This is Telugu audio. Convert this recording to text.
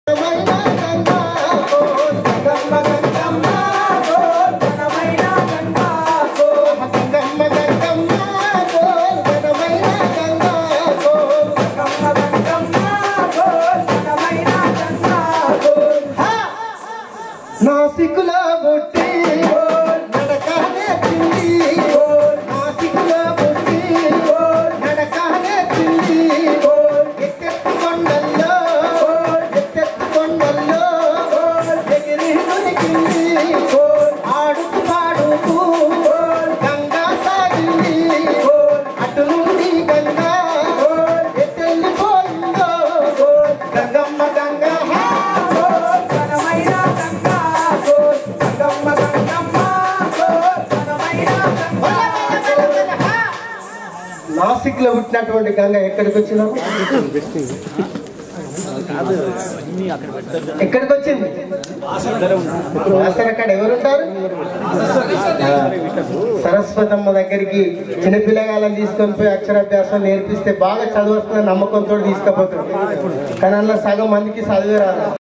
నాసికుల బుట్టి నడకనే తిండి నాసికుల బుట్టి నడకనే తిండి ఎత్తెత్తు కొండల్లో ఎత్తెత్తు కొండల్లో ఎగిరి దొరికింది ఆడుతూ పాడుతూ గంగా సాగింది అటు నుండి గంగా ఎట్టెళ్ళిపోయిందో గంగమ్మ గంగా నాసిక్ లో పుట్టినటువంటి గంగ ఎక్కడికి వచ్చినాము ఎక్కడికి వచ్చింది అక్కడ ఎవరుంటారు సరస్వతమ్మ దగ్గరికి చిన్నపిల్లగాళ్ళని తీసుకొని పోయి అక్షరాభ్యాసం నేర్పిస్తే బాగా చదువు వస్తుందని నమ్మకంతో తీసుకుపోతారు కానీ అందులో సగం మందికి చదివే రాదు